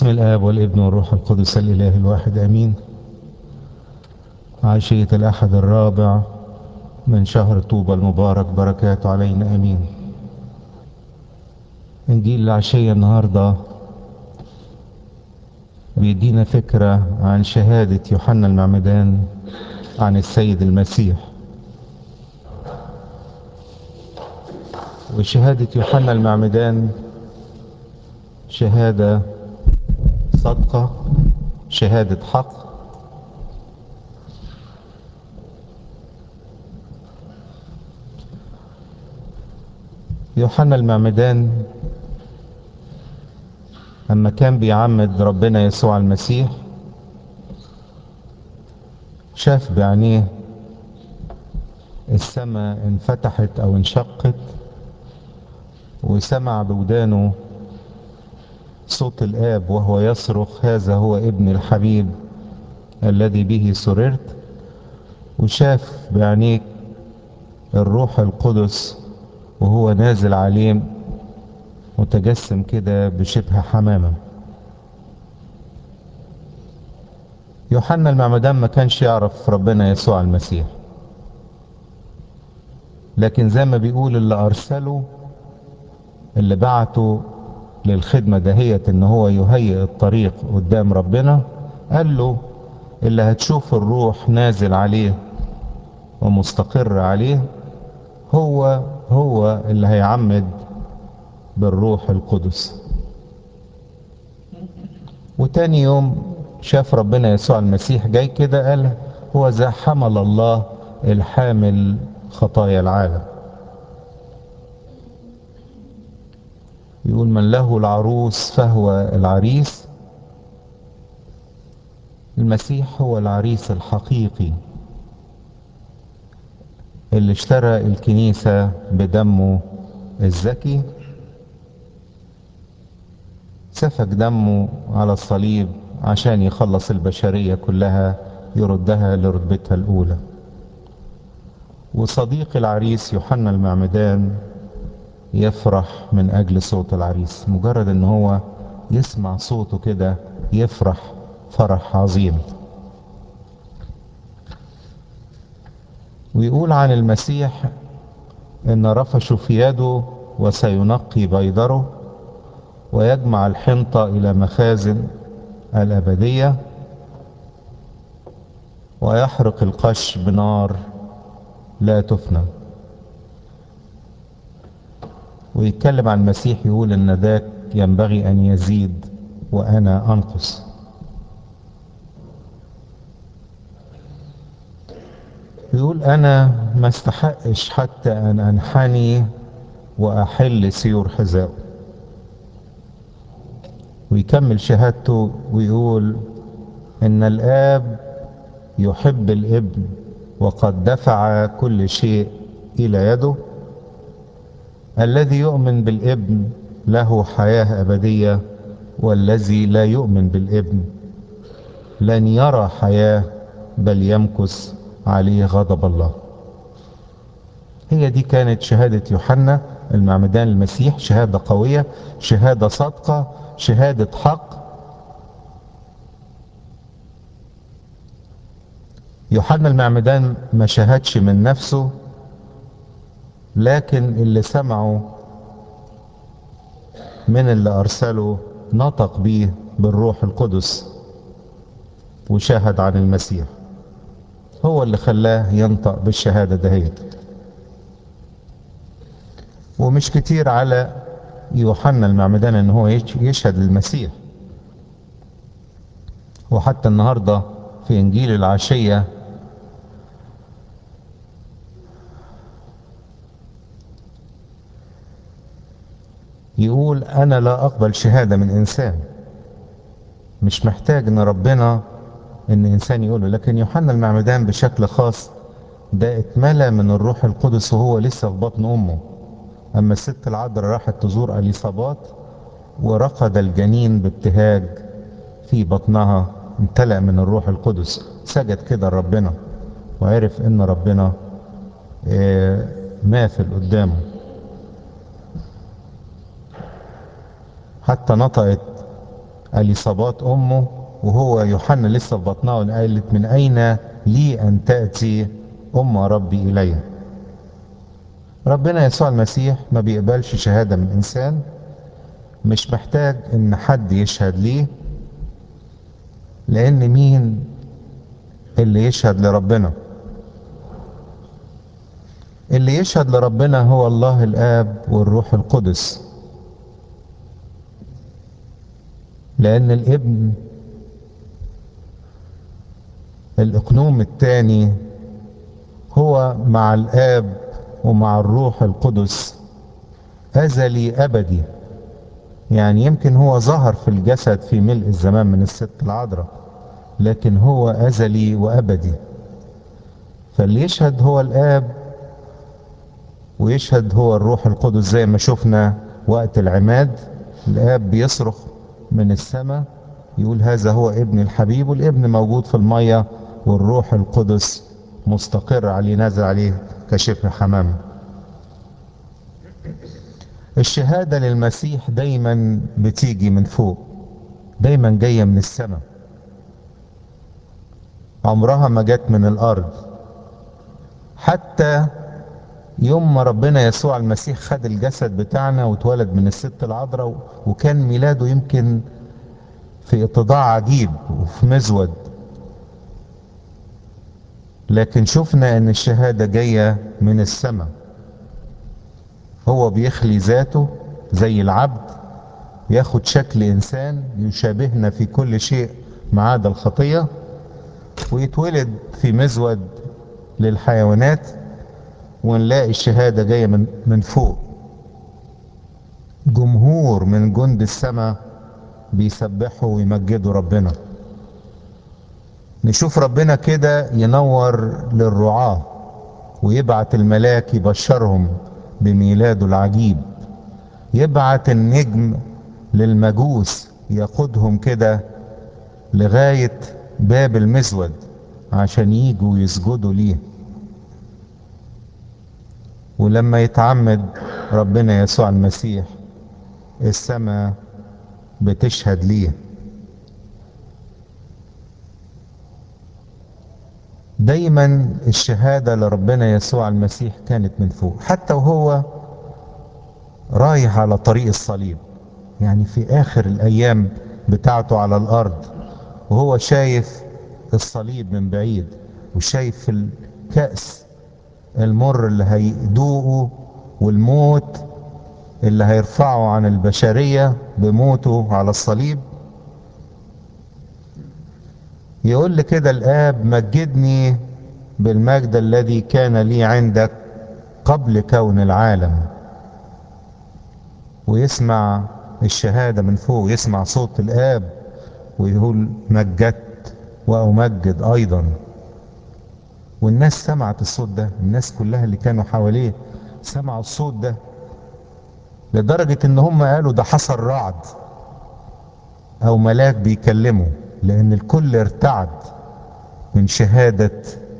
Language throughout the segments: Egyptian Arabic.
باسم الآب والابن والروح القدس الإله الواحد أمين عشية الأحد الرابع من شهر طوبى المبارك بركاته علينا أمين إنجيل العشية النهاردة بيدينا فكرة عن شهادة يوحنا المعمدان عن السيد المسيح وشهادة يوحنا المعمدان شهادة صدقة شهادة حق يوحنا المعمدان لما كان بيعمد ربنا يسوع المسيح شاف بعينيه السماء انفتحت او انشقت وسمع بودانه صوت الآب وهو يصرخ هذا هو ابن الحبيب الذي به سررت وشاف بعينيك الروح القدس وهو نازل عليه متجسم كده بشبه حمامة يوحنا المعمدان ما كانش يعرف ربنا يسوع المسيح لكن زي ما بيقول اللي أرسله اللي بعته للخدمة دهية ان هو يهيئ الطريق قدام ربنا قال له اللي هتشوف الروح نازل عليه ومستقر عليه هو هو اللي هيعمد بالروح القدس وتاني يوم شاف ربنا يسوع المسيح جاي كده قال هو ذا حمل الله الحامل خطايا العالم يقول من له العروس فهو العريس المسيح هو العريس الحقيقي اللي اشترى الكنيسة بدمه الزكي سفك دمه على الصليب عشان يخلص البشرية كلها يردها لرتبتها الأولى وصديق العريس يوحنا المعمدان يفرح من أجل صوت العريس مجرد ان هو يسمع صوته كده يفرح فرح عظيم ويقول عن المسيح ان رفش في يده وسينقي بيضره ويجمع الحنطة الى مخازن الابدية ويحرق القش بنار لا تفنى ويتكلم عن المسيح يقول ان ذاك ينبغي ان يزيد وانا انقص يقول انا ما استحقش حتى ان انحني واحل سيور حذائه ويكمل شهادته ويقول ان الاب يحب الابن وقد دفع كل شيء الى يده الذي يؤمن بالابن له حياة أبدية والذي لا يؤمن بالابن لن يرى حياة بل يمكث عليه غضب الله هي دي كانت شهادة يوحنا المعمدان المسيح شهادة قوية شهادة صادقة شهادة حق يوحنا المعمدان ما شهدش من نفسه لكن اللي سمعوا من اللي أرسله نطق بيه بالروح القدس وشاهد عن المسيح هو اللي خلاه ينطق بالشهادة دهيت ومش كتير على يوحنا المعمدان ان هو يشهد للمسيح وحتى النهاردة في انجيل العشية يقول انا لا اقبل شهادة من انسان مش محتاج ان ربنا ان انسان يقوله لكن يوحنا المعمدان بشكل خاص ده اتملى من الروح القدس وهو لسه في بطن امه اما الست العذراء راحت تزور اليصابات ورقد الجنين بابتهاج في بطنها امتلأ من الروح القدس سجد كده لربنا وعرف ان ربنا ماثل قدامه حتى نطقت اليصابات امه وهو يوحنا لسه في بطنها قالت من اين لي ان تاتي ام ربي الي ربنا يسوع المسيح ما بيقبلش شهاده من انسان مش محتاج ان حد يشهد ليه لان مين اللي يشهد لربنا اللي يشهد لربنا هو الله الاب والروح القدس لان الابن الاقنوم الثاني هو مع الاب ومع الروح القدس ازلي ابدي يعني يمكن هو ظهر في الجسد في ملء الزمان من الست العذراء لكن هو ازلي وابدي فاللي يشهد هو الاب ويشهد هو الروح القدس زي ما شفنا وقت العماد الاب بيصرخ من السماء يقول هذا هو ابن الحبيب والابن موجود في الميه والروح القدس مستقر عليه نازل عليه كشبه حمام الشهادة للمسيح دايما بتيجي من فوق دايما جاية من السماء عمرها ما جت من الأرض حتى يوم ما ربنا يسوع المسيح خد الجسد بتاعنا واتولد من الست العذراء وكان ميلاده يمكن في اتضاع عجيب وفي مزود لكن شفنا ان الشهادة جاية من السماء هو بيخلي ذاته زي العبد ياخد شكل انسان يشابهنا في كل شيء ما عدا الخطية ويتولد في مزود للحيوانات ونلاقي الشهادة جاية من, من فوق جمهور من جند السماء بيسبحوا ويمجدوا ربنا نشوف ربنا كده ينور للرعاة ويبعت الملاك يبشرهم بميلاده العجيب يبعت النجم للمجوس يقودهم كده لغاية باب المزود عشان يجوا يسجدوا ليه ولما يتعمد ربنا يسوع المسيح السماء بتشهد ليه دايما الشهادة لربنا يسوع المسيح كانت من فوق حتى وهو رايح على طريق الصليب يعني في آخر الأيام بتاعته على الأرض وهو شايف الصليب من بعيد وشايف الكأس المر اللي هيدوقه والموت اللي هيرفعه عن البشرية بموته على الصليب يقول لي كده الآب مجدني بالمجد الذي كان لي عندك قبل كون العالم ويسمع الشهادة من فوق يسمع صوت الآب ويقول مجدت وأمجد أيضا والناس سمعت الصوت ده الناس كلها اللي كانوا حواليه سمعوا الصوت ده لدرجة ان هم قالوا ده حصل رعد او ملاك بيكلمه لان الكل ارتعد من شهادة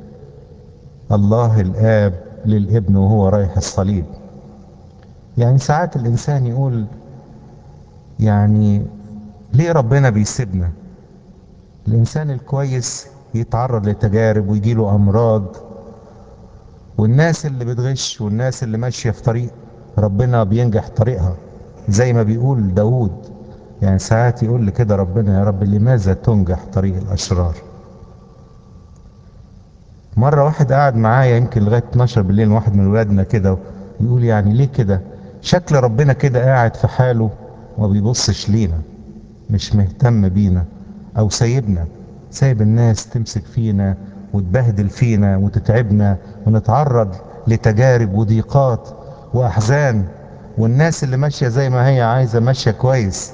الله الاب للابن وهو رايح الصليب يعني ساعات الانسان يقول يعني ليه ربنا بيسيبنا الانسان الكويس يتعرض لتجارب ويجيله امراض والناس اللي بتغش والناس اللي ماشيه في طريق ربنا بينجح طريقها زي ما بيقول داود يعني ساعات يقول لي كده ربنا يا رب لماذا تنجح طريق الاشرار مرة واحد قاعد معايا يمكن لغاية 12 بالليل واحد من ولادنا كده يقول يعني ليه كده شكل ربنا كده قاعد في حاله وما بيبصش لينا مش مهتم بينا او سايبنا سايب الناس تمسك فينا وتبهدل فينا وتتعبنا ونتعرض لتجارب وضيقات واحزان والناس اللي ماشيه زي ما هي عايزه ماشيه كويس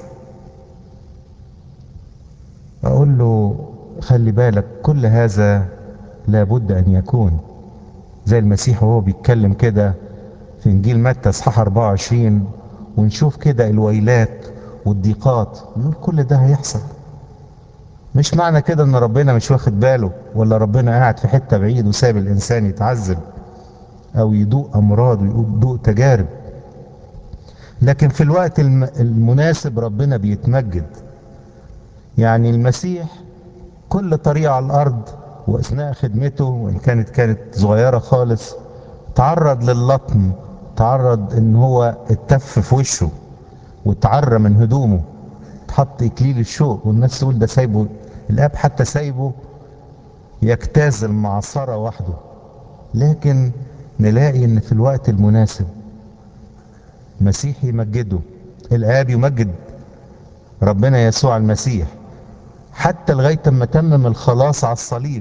اقول له خلي بالك كل هذا لابد ان يكون زي المسيح وهو بيتكلم كده في انجيل متى اصحاح 24 ونشوف كده الويلات والضيقات يقول كل ده هيحصل مش معنى كده ان ربنا مش واخد باله ولا ربنا قاعد في حته بعيد وسايب الانسان يتعذب او يدوق امراض ويدوق تجارب لكن في الوقت الم- المناسب ربنا بيتمجد يعني المسيح كل طريقة على الأرض وأثناء خدمته وإن كانت كانت صغيرة خالص تعرض للطم تعرض إن هو اتف في وشه واتعرى من هدومه تحط إكليل الشوق والناس تقول ده سايبه الآب حتى سايبه يجتاز المعصرة وحده لكن نلاقي إن في الوقت المناسب مسيح يمجده الآب يمجد ربنا يسوع المسيح حتى لغاية ما تمم الخلاص على الصليب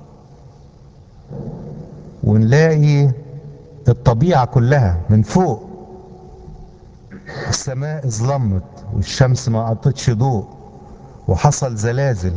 ونلاقي الطبيعة كلها من فوق السماء ظلمت والشمس ما عطتش ضوء وحصل زلازل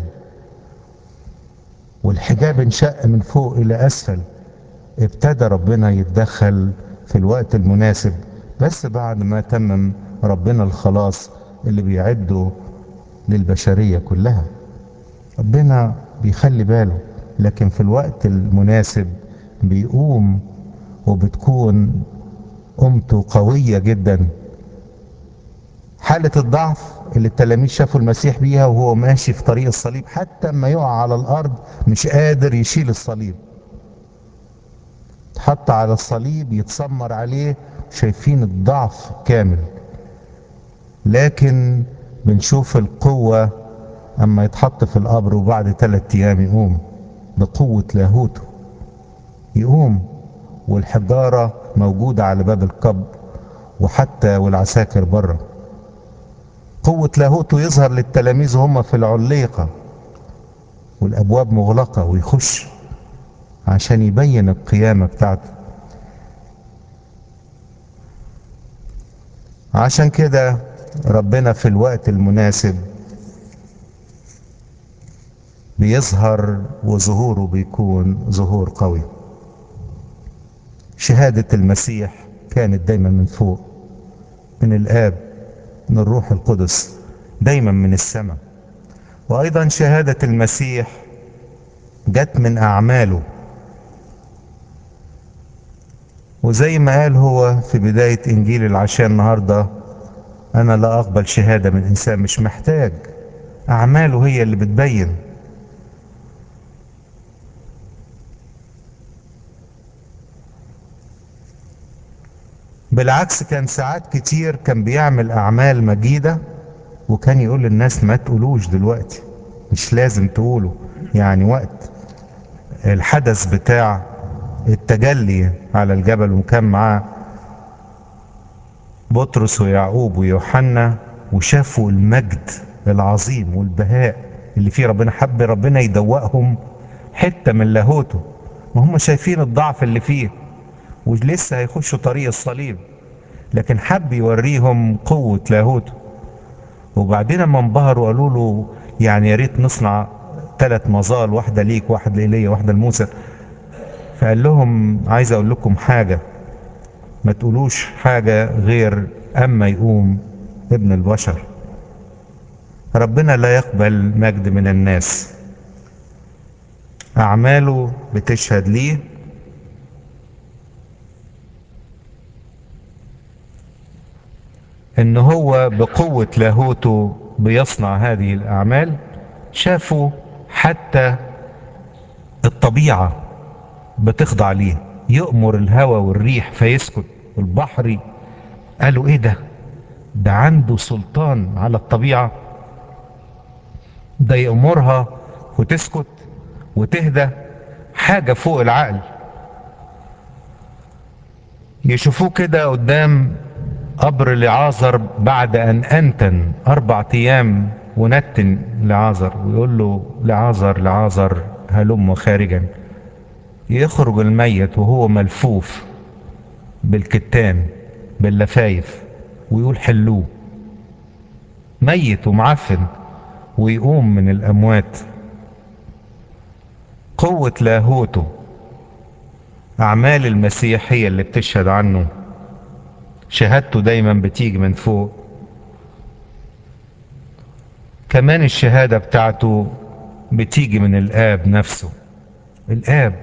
والحجاب انشق من فوق إلى أسفل ابتدى ربنا يتدخل في الوقت المناسب بس بعد ما تمم ربنا الخلاص اللي بيعده للبشرية كلها ربنا بيخلي باله لكن في الوقت المناسب بيقوم وبتكون قومته قوية جدا حالة الضعف اللي التلاميذ شافوا المسيح بيها وهو ماشي في طريق الصليب حتى ما يقع على الأرض مش قادر يشيل الصليب اتحط على الصليب يتسمر عليه شايفين الضعف كامل لكن بنشوف القوة أما يتحط في القبر وبعد ثلاثة أيام يقوم بقوة لاهوته يقوم والحجارة موجودة على باب القبر وحتى والعساكر بره قوة لاهوته يظهر للتلاميذ وهم في العليقة والأبواب مغلقة ويخش عشان يبين القيامة بتاعته عشان كده ربنا في الوقت المناسب بيظهر وظهوره بيكون ظهور قوي شهادة المسيح كانت دايما من فوق من الآب من الروح القدس دايما من السماء وأيضا شهادة المسيح جت من أعماله وزي ما قال هو في بداية إنجيل العشاء النهاردة أنا لا أقبل شهادة من إنسان مش محتاج أعماله هي اللي بتبين بالعكس كان ساعات كتير كان بيعمل أعمال مجيدة وكان يقول للناس ما تقولوش دلوقتي مش لازم تقولوا يعني وقت الحدث بتاع التجلي على الجبل وكان معاه بطرس ويعقوب ويوحنا وشافوا المجد العظيم والبهاء اللي فيه ربنا حب ربنا يدوقهم حته من لاهوته ما هم شايفين الضعف اللي فيه ولسه هيخشوا طريق الصليب لكن حب يوريهم قوة لاهوته وبعدين لما انبهروا قالوا له يعني يا ريت نصنع ثلاث مظال واحدة ليك واحدة لإيليا واحدة لموسى فقال لهم عايز اقول لكم حاجة ما تقولوش حاجة غير اما يقوم ابن البشر ربنا لا يقبل مجد من الناس اعماله بتشهد ليه ان هو بقوة لاهوته بيصنع هذه الاعمال شافوا حتى الطبيعة بتخضع ليه يؤمر الهوى والريح فيسكت البحر قالوا ايه ده ده عنده سلطان على الطبيعة ده يأمرها وتسكت وتهدى حاجة فوق العقل يشوفوه كده قدام قبر لعازر بعد ان انتن اربع ايام ونتن لعازر ويقول له لعازر لعازر هلم خارجا يخرج الميت وهو ملفوف بالكتان باللفايف ويقول حلوه ميت ومعفن ويقوم من الاموات قوة لاهوته اعمال المسيح هي اللي بتشهد عنه شهادته دايما بتيجي من فوق كمان الشهادة بتاعته بتيجي من الآب نفسه الآب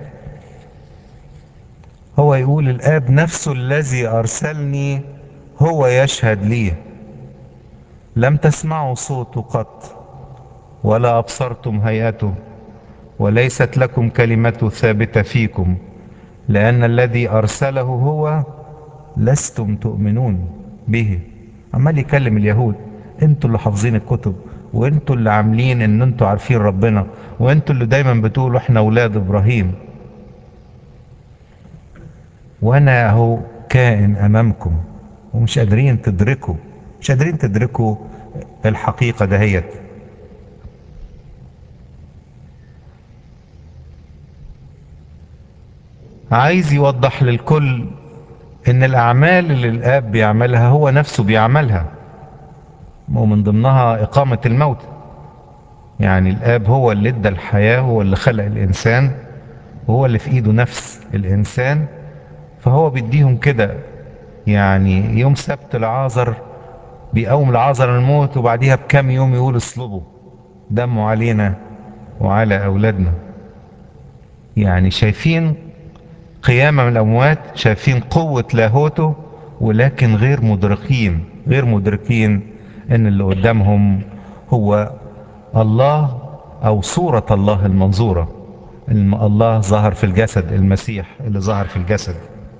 هو يقول الآب نفسه الذي أرسلني هو يشهد لي لم تسمعوا صوته قط ولا أبصرتم هيئته وليست لكم كلمته ثابتة فيكم لأن الذي أرسله هو لستم تؤمنون به عمال يكلم اليهود انتوا اللي حافظين الكتب وانتوا اللي عاملين ان انتوا عارفين ربنا وانتوا اللي دايما بتقولوا احنا اولاد ابراهيم وانا اهو كائن امامكم ومش قادرين تدركوا مش قادرين تدركوا الحقيقة دهيت عايز يوضح للكل ان الاعمال اللي الاب بيعملها هو نفسه بيعملها ومن ضمنها اقامة الموت يعني الاب هو اللي ادى الحياة هو اللي خلق الانسان وهو اللي في ايده نفس الانسان فهو بيديهم كده يعني يوم سبت العازر بيقوم العازر الموت وبعديها بكام يوم يقول اصلبوا دموا علينا وعلى اولادنا يعني شايفين قيامة من الأموات شايفين قوة لاهوته ولكن غير مدركين غير مدركين ان اللي قدامهم هو الله او صورة الله المنظورة الله ظهر في الجسد المسيح اللي ظهر في الجسد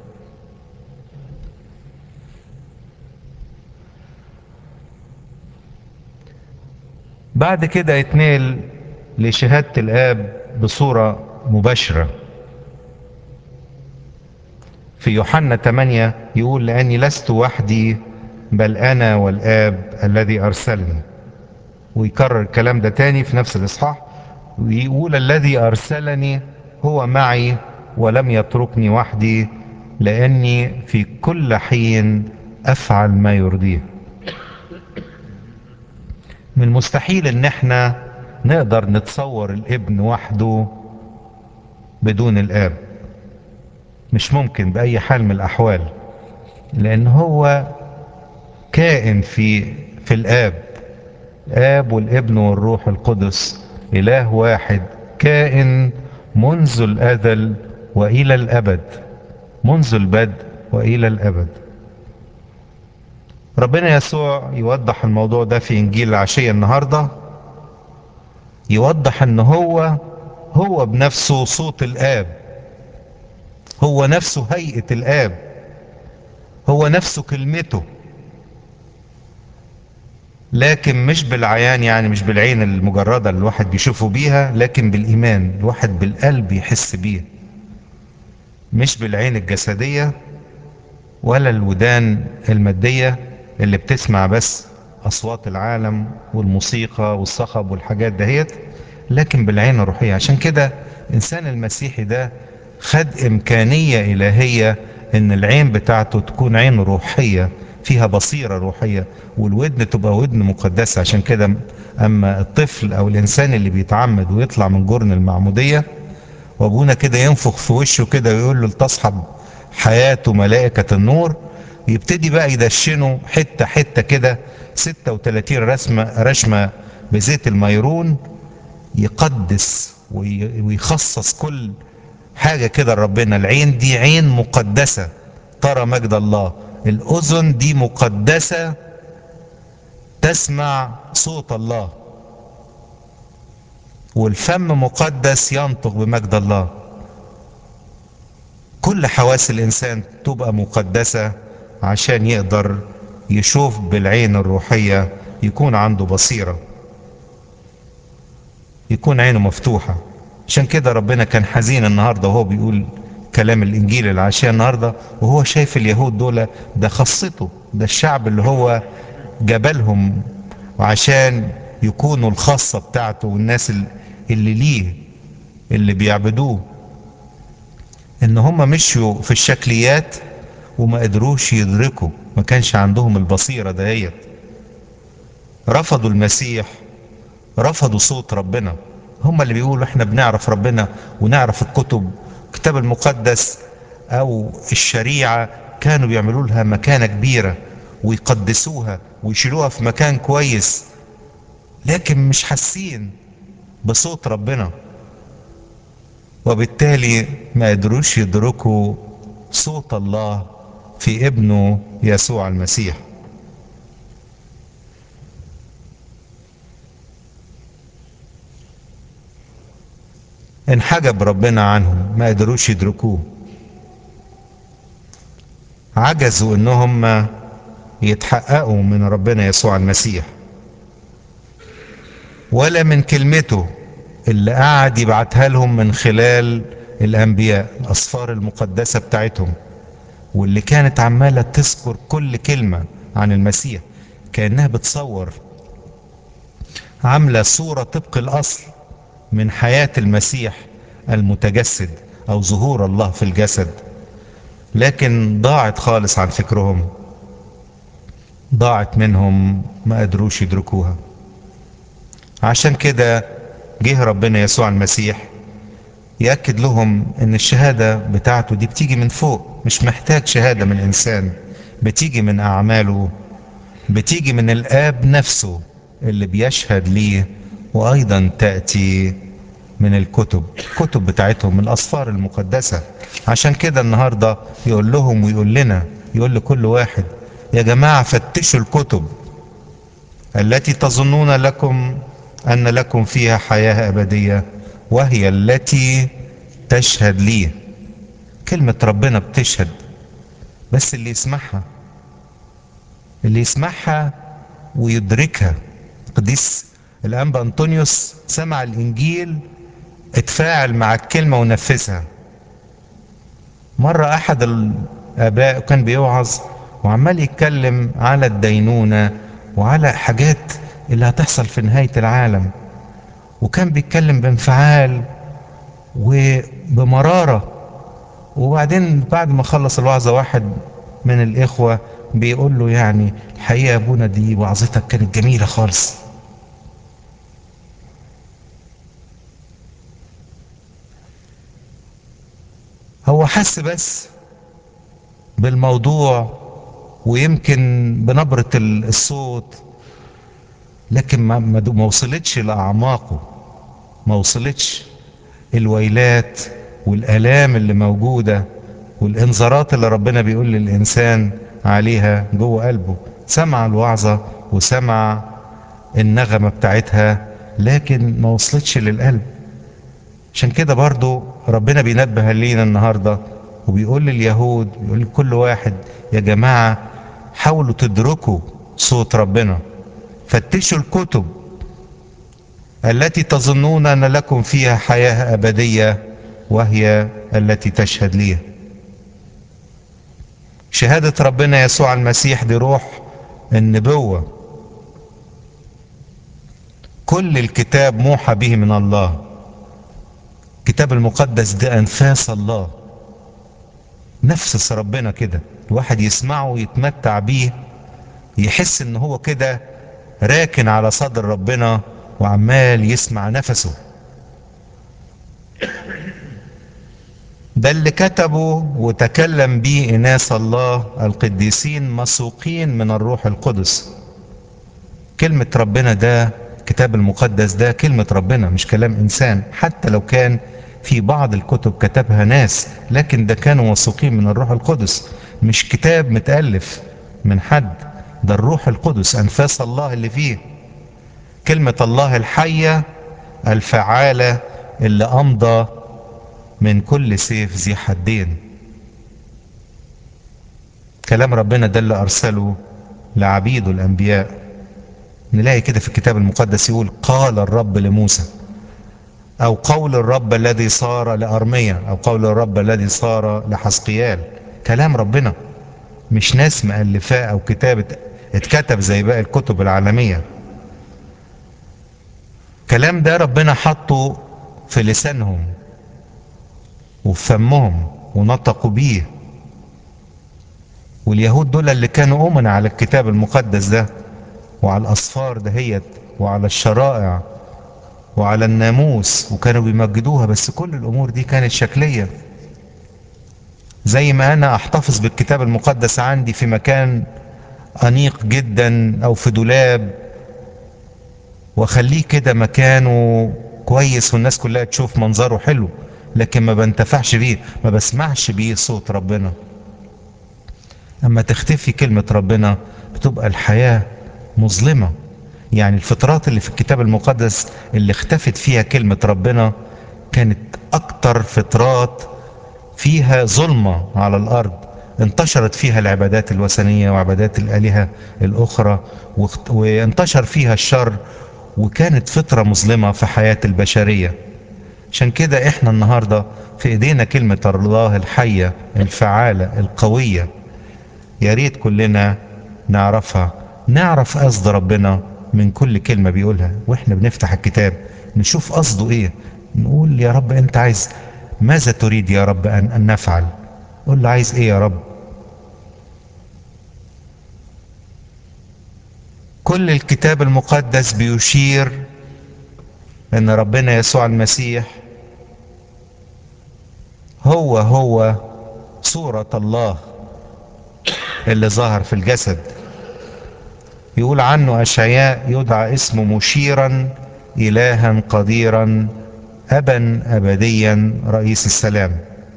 بعد كده يتنقل لشهادة الآب بصورة مباشرة في يوحنا 8 يقول لأني لست وحدي بل أنا والآب الذي أرسلني ويكرر الكلام ده تاني في نفس الإصحاح ويقول الذي أرسلني هو معي ولم يتركني وحدي لأني في كل حين أفعل ما يرضيه من المستحيل ان احنا نقدر نتصور الابن وحده بدون الاب مش ممكن باي حال من الاحوال لان هو كائن في في الاب الاب والابن والروح القدس اله واحد كائن منذ الازل والى الابد منذ البدء والى الابد ربنا يسوع يوضح الموضوع ده في انجيل العشية النهاردة يوضح ان هو هو بنفسه صوت الاب هو نفسه هيئة الاب هو نفسه كلمته لكن مش بالعيان يعني مش بالعين المجردة اللي الواحد بيشوفه بيها لكن بالإيمان الواحد بالقلب يحس بيه مش بالعين الجسدية ولا الودان المادية اللي بتسمع بس أصوات العالم والموسيقى والصخب والحاجات دهيت لكن بالعين الروحية عشان كده إنسان المسيحي ده خد إمكانية إلهية إن العين بتاعته تكون عين روحية فيها بصيرة روحية والودن تبقى ودن مقدسة عشان كده أما الطفل أو الإنسان اللي بيتعمد ويطلع من جرن المعمودية وأبونا كده ينفخ في وشه كده ويقول له لتصحب حياته ملائكة النور يبتدي بقى يدشنه حتة حتة كده 36 رسمة رشمة بزيت الميرون يقدس ويخصص كل حاجة كده لربنا العين دي عين مقدسة ترى مجد الله الأذن دي مقدسة تسمع صوت الله والفم مقدس ينطق بمجد الله كل حواس الإنسان تبقى مقدسة عشان يقدر يشوف بالعين الروحية يكون عنده بصيرة يكون عينه مفتوحة عشان كده ربنا كان حزين النهاردة وهو بيقول كلام الإنجيل العشاء النهاردة وهو شايف اليهود دول ده خاصته ده الشعب اللي هو جبلهم وعشان يكونوا الخاصة بتاعته والناس اللي ليه اللي بيعبدوه ان هم مشوا في الشكليات وما قدروش يدركوا ما كانش عندهم البصيرة دهيت رفضوا المسيح رفضوا صوت ربنا هم اللي بيقولوا احنا بنعرف ربنا ونعرف الكتب الكتاب المقدس او الشريعة كانوا بيعملوا لها مكانة كبيرة ويقدسوها ويشيلوها في مكان كويس لكن مش حاسين بصوت ربنا وبالتالي ما قدروش يدركوا صوت الله في ابنه يسوع المسيح انحجب ربنا عنهم ما قدروش يدركوه عجزوا انهم يتحققوا من ربنا يسوع المسيح ولا من كلمته اللي قعد يبعتها لهم من خلال الانبياء الاسفار المقدسه بتاعتهم واللي كانت عماله تذكر كل كلمه عن المسيح كانها بتصور عامله صوره طبق الاصل من حياه المسيح المتجسد او ظهور الله في الجسد لكن ضاعت خالص عن فكرهم ضاعت منهم ما قدروش يدركوها عشان كده جه ربنا يسوع المسيح يأكد لهم ان الشهادة بتاعته دي بتيجي من فوق مش محتاج شهادة من انسان بتيجي من اعماله بتيجي من الاب نفسه اللي بيشهد ليه وايضا تأتي من الكتب الكتب بتاعتهم من الاسفار المقدسة عشان كده النهاردة يقول لهم ويقول لنا يقول لكل واحد يا جماعة فتشوا الكتب التي تظنون لكم أن لكم فيها حياة أبدية وهي التي تشهد لي كلمة ربنا بتشهد بس اللي يسمعها اللي يسمعها ويدركها قديس الأنبا أنطونيوس سمع الإنجيل اتفاعل مع الكلمة ونفذها مرة أحد الآباء كان بيوعظ وعمال يتكلم على الدينونة وعلى حاجات اللي هتحصل في نهاية العالم وكان بيتكلم بانفعال وبمرارة وبعدين بعد ما خلص الوعظة واحد من الإخوة بيقول له يعني الحقيقة يا أبونا دي وعظتك كانت جميلة خالص هو حس بس بالموضوع ويمكن بنبرة الصوت لكن ما ما وصلتش لاعماقه ما وصلتش الويلات والالام اللي موجوده والانذارات اللي ربنا بيقول للانسان عليها جوه قلبه سمع الوعظه وسمع النغمه بتاعتها لكن ما وصلتش للقلب عشان كده برضو ربنا بينبه لينا النهارده وبيقول لليهود بيقول لكل واحد يا جماعه حاولوا تدركوا صوت ربنا فتشوا الكتب التي تظنون ان لكم فيها حياه ابديه وهي التي تشهد لي شهاده ربنا يسوع المسيح دي روح النبوه كل الكتاب موحى به من الله الكتاب المقدس ده انفاس الله نفس ربنا كده الواحد يسمعه ويتمتع بيه يحس ان هو كده راكن على صدر ربنا وعمال يسمع نفسه ده اللي كتبه وتكلم به إناس الله القديسين مسوقين من الروح القدس كلمة ربنا ده الكتاب المقدس ده كلمة ربنا مش كلام إنسان حتى لو كان في بعض الكتب كتبها ناس لكن ده كانوا موثوقين من الروح القدس مش كتاب متألف من حد ده الروح القدس أنفاس الله اللي فيه كلمة الله الحية الفعالة اللي أمضى من كل سيف ذي حدين كلام ربنا ده اللي أرسله لعبيده الأنبياء نلاقي كده في الكتاب المقدس يقول قال الرب لموسى أو قول الرب الذي صار لأرميا أو قول الرب الذي صار لحسقيال كلام ربنا مش ناس مألفاه أو كتاب اتكتب زي باقي الكتب العالمية كلام ده ربنا حطه في لسانهم وفي فمهم ونطقوا بيه واليهود دول اللي كانوا أمنا على الكتاب المقدس ده وعلى الأصفار دهيت وعلى الشرائع وعلى الناموس وكانوا بيمجدوها بس كل الأمور دي كانت شكلية زي ما أنا أحتفظ بالكتاب المقدس عندي في مكان أنيق جدا أو في دولاب واخليه كده مكانه كويس والناس كلها تشوف منظره حلو لكن ما بنتفعش بيه ما بسمعش بيه صوت ربنا اما تختفي كلمة ربنا بتبقى الحياة مظلمة يعني الفترات اللي في الكتاب المقدس اللي اختفت فيها كلمة ربنا كانت اكتر فترات فيها ظلمة على الارض انتشرت فيها العبادات الوثنية وعبادات الالهة الاخرى وانتشر فيها الشر وكانت فترة مظلمة في حياة البشرية عشان كده احنا النهاردة في ايدينا كلمة الله الحية الفعالة القوية يا ريت كلنا نعرفها نعرف قصد ربنا من كل كلمة بيقولها واحنا بنفتح الكتاب نشوف قصده ايه نقول يا رب انت عايز ماذا تريد يا رب ان, أن نفعل قول له عايز ايه يا رب كل الكتاب المقدس بيشير ان ربنا يسوع المسيح هو هو صورة الله اللي ظهر في الجسد يقول عنه أشعياء يدعى اسمه مشيرا إلها قديرا أبا أبديا رئيس السلام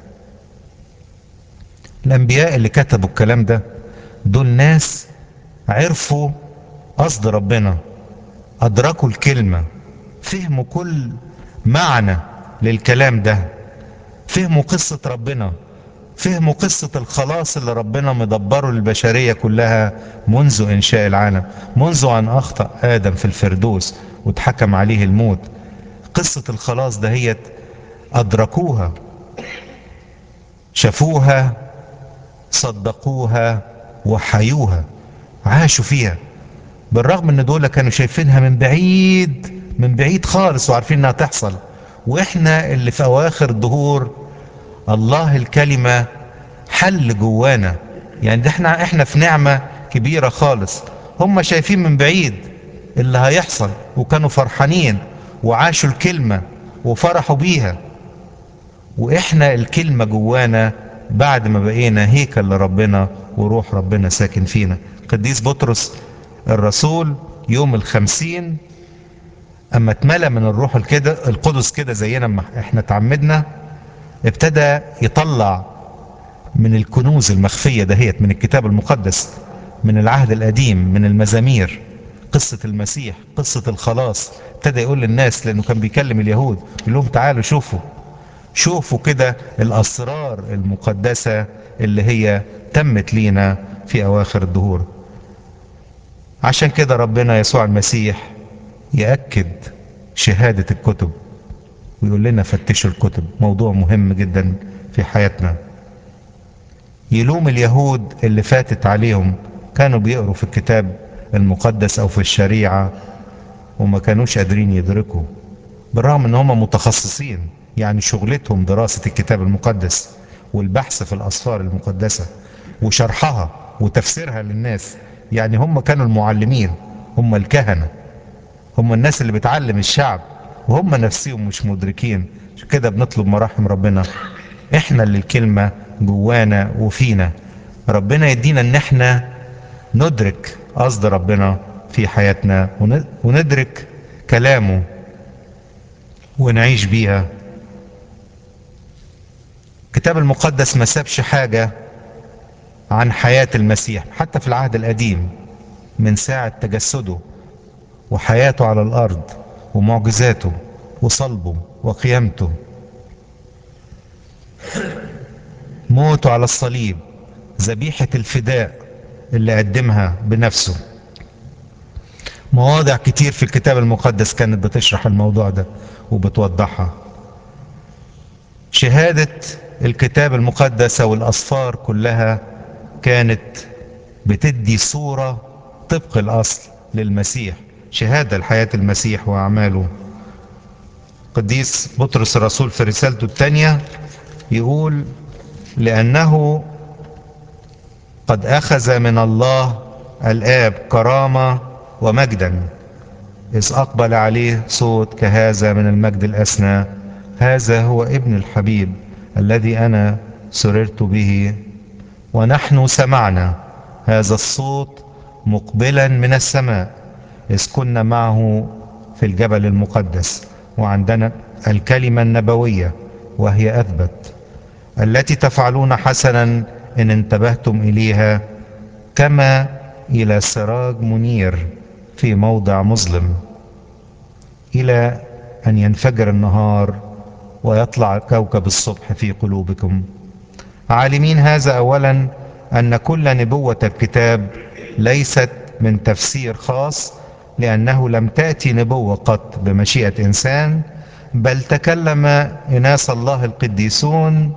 الأنبياء اللي كتبوا الكلام ده دول ناس عرفوا قصد ربنا أدركوا الكلمة فهموا كل معنى للكلام ده فهموا قصة ربنا فهموا قصة الخلاص اللي ربنا مدبره للبشرية كلها منذ إنشاء العالم منذ أن أخطأ آدم في الفردوس واتحكم عليه الموت قصة الخلاص دهيت أدركوها شافوها صدقوها وحيوها عاشوا فيها بالرغم ان دول كانوا شايفينها من بعيد من بعيد خالص وعارفين انها تحصل واحنا اللي في اواخر الدهور الله الكلمة حل جوانا يعني ده احنا احنا في نعمة كبيرة خالص هم شايفين من بعيد اللي هيحصل وكانوا فرحانين وعاشوا الكلمة وفرحوا بيها واحنا الكلمة جوانا بعد ما بقينا هيكل لربنا وروح ربنا ساكن فينا قديس بطرس الرسول يوم الخمسين اما اتملى من الروح الكده القدس كده زينا ما احنا اتعمدنا ابتدى يطلع من الكنوز المخفية دهيت من الكتاب المقدس من العهد القديم من المزامير قصة المسيح قصة الخلاص ابتدى يقول للناس لأنه كان بيكلم اليهود يقول لهم تعالوا شوفوا شوفوا كده الأسرار المقدسة اللي هي تمت لينا في أواخر الدهور عشان كده ربنا يسوع المسيح يأكد شهادة الكتب ويقول لنا فتشوا الكتب موضوع مهم جدا في حياتنا يلوم اليهود اللي فاتت عليهم كانوا بيقروا في الكتاب المقدس او في الشريعة وما كانوش قادرين يدركوا بالرغم ان هم متخصصين يعني شغلتهم دراسة الكتاب المقدس والبحث في الاسفار المقدسة وشرحها وتفسيرها للناس يعني هم كانوا المعلمين هم الكهنة هم الناس اللي بتعلم الشعب وهم نفسهم مش مدركين عشان كده بنطلب مراحم ربنا احنا اللي الكلمة جوانا وفينا ربنا يدينا ان احنا ندرك قصد ربنا في حياتنا وندرك كلامه ونعيش بيها الكتاب المقدس ما سابش حاجة عن حياة المسيح حتى في العهد القديم من ساعة تجسده وحياته على الأرض ومعجزاته وصلبه وقيامته موته على الصليب ذبيحة الفداء اللي قدمها بنفسه مواضع كتير في الكتاب المقدس كانت بتشرح الموضوع ده وبتوضحها شهادة الكتاب المقدس والأصفار كلها كانت بتدي صورة طبق الأصل للمسيح شهادة لحياة المسيح وأعماله قديس بطرس الرسول في رسالته الثانية يقول لأنه قد أخذ من الله الآب كرامة ومجدا إذ أقبل عليه صوت كهذا من المجد الأسنى هذا هو ابن الحبيب الذي أنا سررت به ونحن سمعنا هذا الصوت مقبلا من السماء إذ كنا معه في الجبل المقدس وعندنا الكلمة النبوية وهي أثبت التي تفعلون حسنا إن انتبهتم إليها كما إلى سراج منير في موضع مظلم إلى أن ينفجر النهار ويطلع كوكب الصبح في قلوبكم عالمين هذا اولا ان كل نبوة الكتاب ليست من تفسير خاص لانه لم تأتي نبوة قط بمشيئة انسان بل تكلم اناس الله القديسون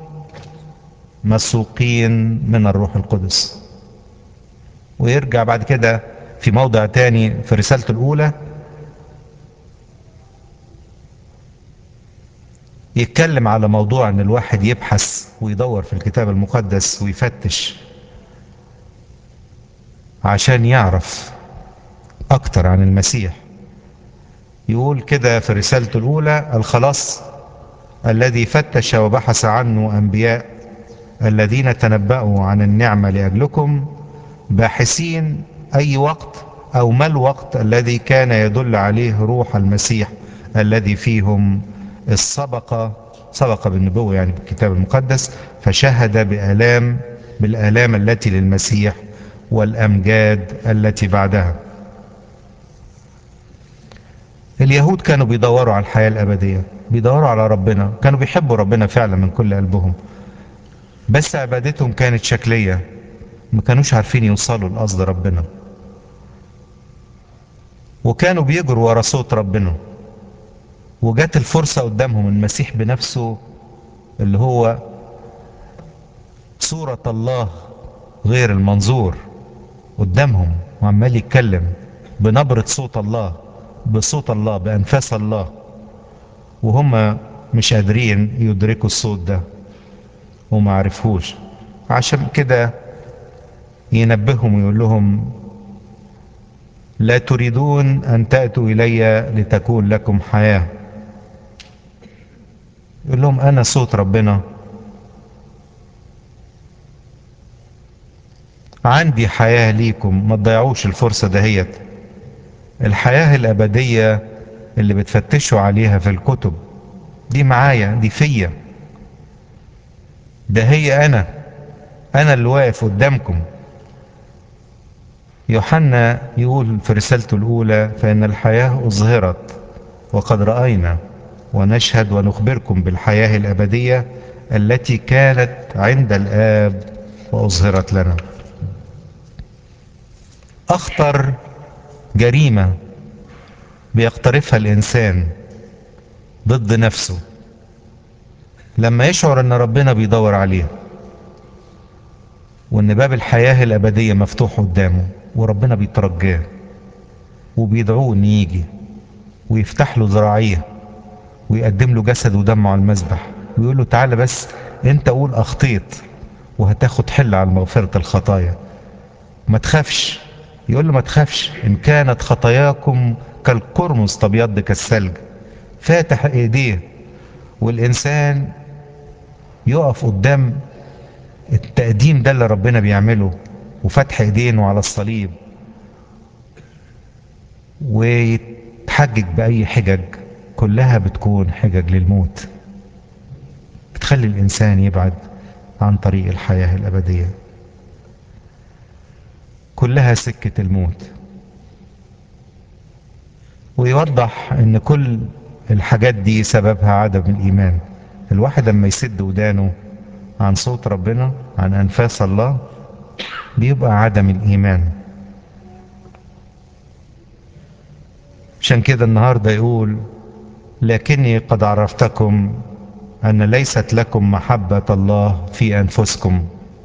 مسوقين من الروح القدس ويرجع بعد كده في موضع تاني في رسالته الاولى يتكلم على موضوع ان الواحد يبحث ويدور في الكتاب المقدس ويفتش عشان يعرف اكتر عن المسيح يقول كده في رسالته الاولى الخلاص الذي فتش وبحث عنه انبياء الذين تنبأوا عن النعمة لاجلكم باحثين اي وقت او ما الوقت الذي كان يدل عليه روح المسيح الذي فيهم السبق سبق بالنبوة يعني بالكتاب المقدس فشهد بآلام بالآلام التي للمسيح والأمجاد التي بعدها اليهود كانوا بيدوروا على الحياة الأبدية بيدوروا على ربنا كانوا بيحبوا ربنا فعلا من كل قلبهم بس عبادتهم كانت شكلية ما كانوش عارفين يوصلوا لقصد ربنا وكانوا بيجروا ورا صوت ربنا وجات الفرصة قدامهم المسيح بنفسه اللي هو صورة الله غير المنظور قدامهم وعمال يتكلم بنبرة صوت الله بصوت الله بأنفاس الله وهم مش قادرين يدركوا الصوت ده وما عرفوش عشان كده ينبههم ويقول لهم لا تريدون أن تأتوا إلي لتكون لكم حياة يقول لهم أنا صوت ربنا عندي حياة ليكم ما تضيعوش الفرصة دهيت الحياة الأبدية اللي بتفتشوا عليها في الكتب دي معايا دي فيا ده هي أنا أنا اللي واقف قدامكم يوحنا يقول في رسالته الأولى فإن الحياة أظهرت وقد رأينا ونشهد ونخبركم بالحياة الأبدية التي كانت عند الآب وأظهرت لنا أخطر جريمة بيقترفها الإنسان ضد نفسه لما يشعر أن ربنا بيدور عليه وأن باب الحياة الأبدية مفتوح قدامه وربنا بيترجاه وبيدعوه أن يجي ويفتح له ذراعيه ويقدم له جسد ودمه على المذبح ويقول له تعالى بس انت قول اخطيت وهتاخد حل على مغفرة الخطايا ما تخافش يقول له ما تخافش ان كانت خطاياكم كالقرمز تبيض كالثلج فاتح ايديه والانسان يقف قدام التقديم ده اللي ربنا بيعمله وفتح ايدينه على الصليب ويتحجج باي حجج كلها بتكون حجج للموت بتخلي الإنسان يبعد عن طريق الحياة الأبدية كلها سكة الموت ويوضح ان كل الحاجات دي سببها عدم الإيمان الواحد لما يسد ودانه عن صوت ربنا عن أنفاس الله بيبقى عدم الإيمان عشان كده النهاردة يقول لكني قد عرفتكم أن ليست لكم محبة الله في أنفسكم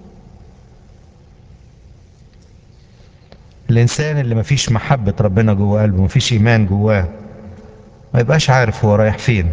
الإنسان اللي مفيش محبة ربنا جوه قلبه مفيش إيمان جواه ما يبقاش عارف هو رايح فين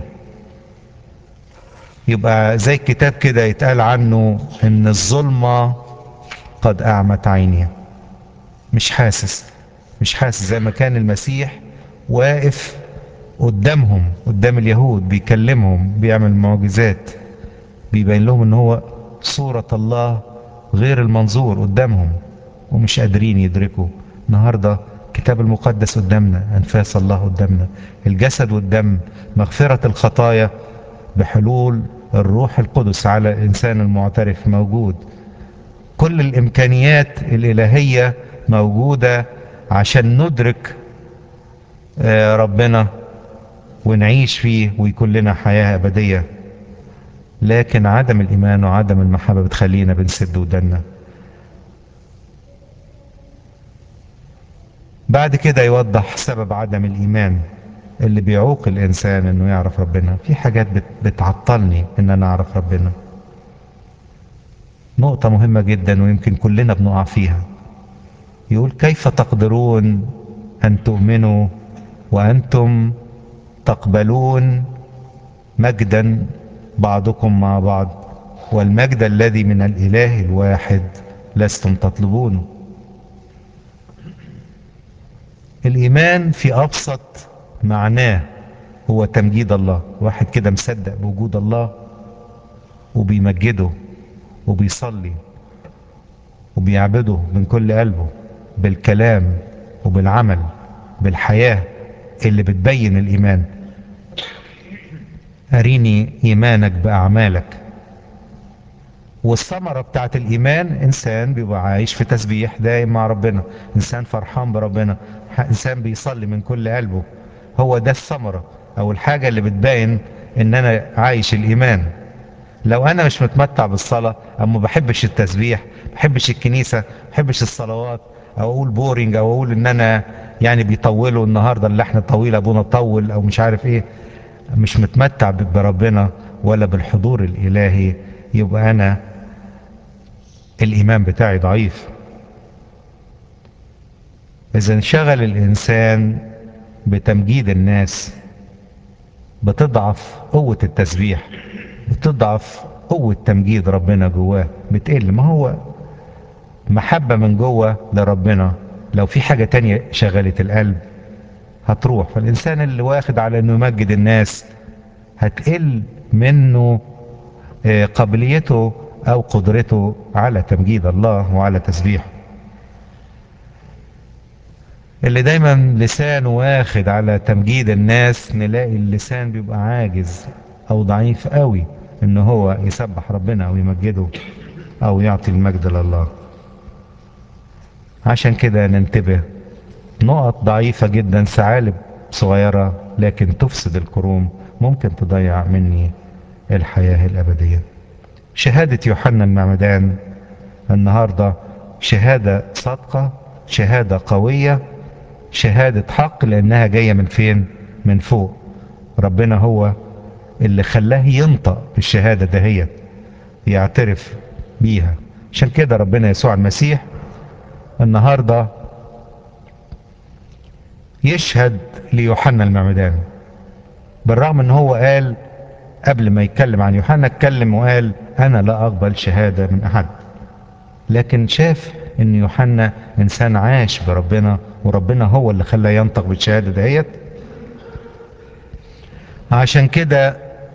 يبقى زي الكتاب كده يتقال عنه إن الظلمة قد أعمت عيني مش حاسس مش حاسس زي ما كان المسيح واقف قدامهم قدام اليهود بيكلمهم بيعمل معجزات بيبين لهم ان هو صورة الله غير المنظور قدامهم ومش قادرين يدركوا النهاردة الكتاب المقدس قدامنا أنفاس الله قدامنا الجسد والدم مغفرة الخطايا بحلول الروح القدس على الإنسان المعترف موجود كل الإمكانيات الإلهية موجودة عشان ندرك ربنا ونعيش فيه ويكون لنا حياة أبدية لكن عدم الإيمان وعدم المحبة بتخلينا بنسد ودنا بعد كده يوضح سبب عدم الإيمان اللي بيعوق الإنسان إنه يعرف ربنا في حاجات بت- بتعطلني إن أنا أعرف ربنا نقطة مهمة جدا ويمكن كلنا بنقع فيها يقول كيف تقدرون أن تؤمنوا وأنتم تقبلون مجدا بعضكم مع بعض والمجد الذي من الإله الواحد لستم تطلبونه الإيمان في أبسط معناه هو تمجيد الله واحد كده مصدق بوجود الله وبيمجده وبيصلي وبيعبده من كل قلبه بالكلام وبالعمل بالحياة اللي بتبين الإيمان أريني إيمانك بأعمالك والثمرة بتاعت الإيمان إنسان بيبقى عايش في تسبيح دائم مع ربنا إنسان فرحان بربنا ح- إنسان بيصلي من كل قلبه هو ده الثمرة أو الحاجة اللي بتبين إن أنا عايش الإيمان لو أنا مش متمتع بالصلاة أو ما بحبش التسبيح ما بحبش الكنيسة ما بحبش الصلوات أو أقول بورينج أو أقول إن أنا يعني بيطولوا النهاردة اللي احنا طويل أبونا طول أو مش عارف إيه مش متمتع ب- بربنا ولا بالحضور الإلهي يبقى أنا الإيمان بتاعي ضعيف إذا انشغل الإنسان بتمجيد الناس بتضعف قوة التسبيح بتضعف قوة تمجيد ربنا جواه بتقل ما هو محبة من جوه لربنا لو في حاجة تانية شغلت القلب هتروح فالإنسان اللي واخد على إنه يمجد الناس هتقل منه آه، قابليته أو قدرته على تمجيد الله وعلى تسبيحه اللي دايما لسانه واخد على تمجيد الناس نلاقي اللسان بيبقى عاجز او ضعيف قوي ان هو يسبح ربنا او يمجده او يعطي المجد لله عشان كده ننتبه نقط ضعيفة جدا ثعالب صغيرة لكن تفسد الكروم ممكن تضيع مني الحياة الأبدية شهادة يوحنا المعمدان النهاردة شهادة صادقة شهادة قوية شهادة حق لأنها جاية من فين؟ من فوق ربنا هو اللي خلاه ينطق بالشهادة دهيت يعترف بيها عشان كده ربنا يسوع المسيح النهاردة يشهد ليوحنا المعمدان بالرغم ان هو قال قبل ما يتكلم عن يوحنا اتكلم وقال انا لا اقبل شهادة من احد لكن شاف ان يوحنا انسان عاش بربنا وربنا هو اللي خلاه ينطق بالشهادة دهيت عشان كده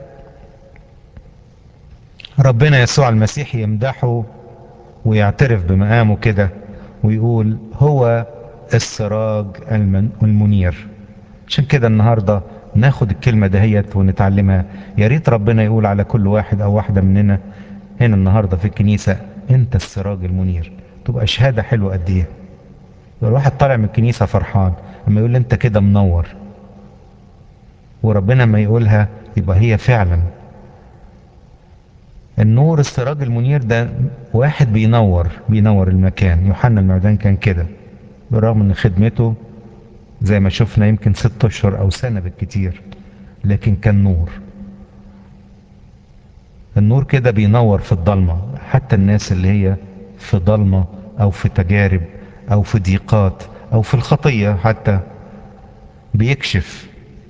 ربنا يسوع المسيح يمدحه ويعترف بمقامه كده ويقول هو السراج المن- المنير عشان كده النهارده ناخد الكلمة دهيت ونتعلمها يا ريت ربنا يقول على كل واحد او واحدة مننا هنا النهارده في الكنيسة انت السراج المنير تبقى شهادة حلوة قد ايه يبقى الواحد طالع من الكنيسة فرحان اما يقول انت كده منور وربنا ما يقولها يبقى هي فعلا النور السراج المنير ده واحد بينور بينور المكان يوحنا المعدان كان كده بالرغم ان خدمته زي ما شفنا يمكن ست اشهر او سنة بالكتير لكن كان نور النور كده بينور في الضلمة حتى الناس اللي هي في ضلمة او في تجارب او في ضيقات او في الخطية حتى بيكشف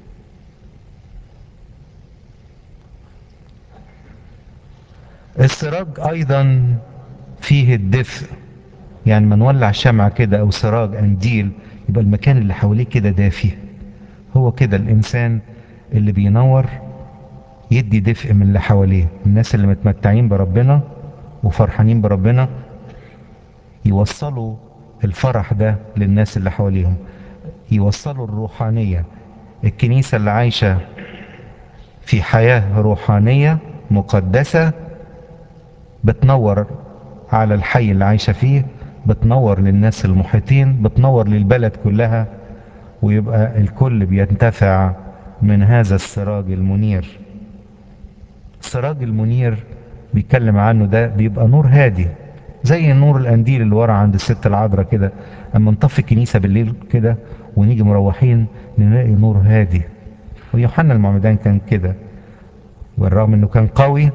السراج ايضا فيه الدفء يعني ما نولع شمعة كده او سراج انديل يبقى المكان اللي حواليه كده دافي هو كده الانسان اللي بينور يدي دفء من اللي حواليه الناس اللي متمتعين بربنا وفرحانين بربنا يوصلوا الفرح ده للناس اللي حواليهم يوصلوا الروحانية الكنيسة اللي عايشة في حياة روحانية مقدسة بتنور على الحي اللي عايشة فيه بتنور للناس المحيطين بتنور للبلد كلها ويبقى الكل بينتفع من هذا السراج المنير السراج المنير بيتكلم عنه ده بيبقى نور هادي زي نور القنديل اللي ورا عند الست العذراء كده اما نطفي الكنيسه بالليل كده ونيجي مروحين نلاقي نور هادي ويوحنا المعمدان كان كده بالرغم انه كان قوي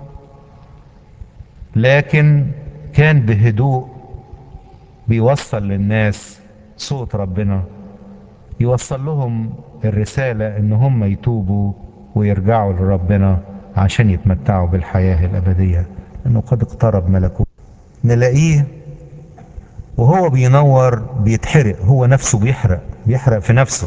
لكن كان بهدوء بيوصل للناس صوت ربنا يوصل لهم الرسالة ان هم يتوبوا ويرجعوا لربنا عشان يتمتعوا بالحياة الأبدية لأنه قد اقترب ملكوت نلاقيه وهو بينور بيتحرق هو نفسه بيحرق بيحرق في نفسه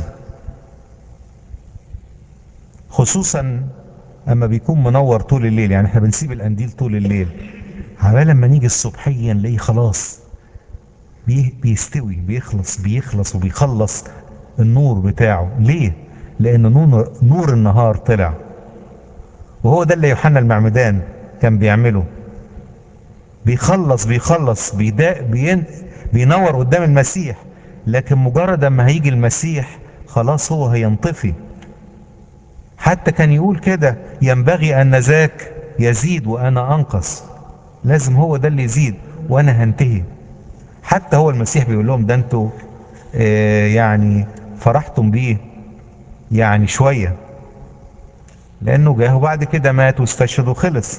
خصوصا اما بيكون منور طول الليل يعني احنا بنسيب القنديل طول الليل عبال لما نيجي الصبحية نلاقيه خلاص بي بيستوي بيخلص بيخلص وبيخلص النور بتاعه ليه لان نور, نور النهار طلع وهو ده اللي يوحنا المعمدان كان بيعمله بيخلص بيخلص بيدا بين بينور قدام المسيح لكن مجرد اما هيجي المسيح خلاص هو هينطفي حتى كان يقول كده ينبغي ان ذاك يزيد وانا انقص لازم هو ده اللي يزيد وانا هنتهي حتى هو المسيح بيقول لهم ده انتوا آه يعني فرحتم بيه يعني شوية لانه جاه وبعد كده مات واستشهد وخلص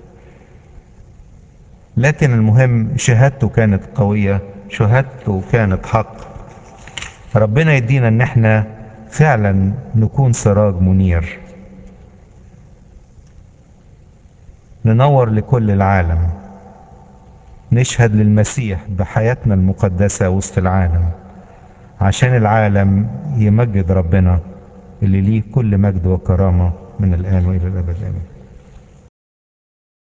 لكن المهم شهادته كانت قوية شهادته كانت حق ربنا يدينا ان احنا فعلا نكون سراج منير ننور لكل العالم نشهد للمسيح بحياتنا المقدسة وسط العالم عشان العالم يمجد ربنا اللي ليه كل مجد وكرامة من الآن وإلى الأبد آمين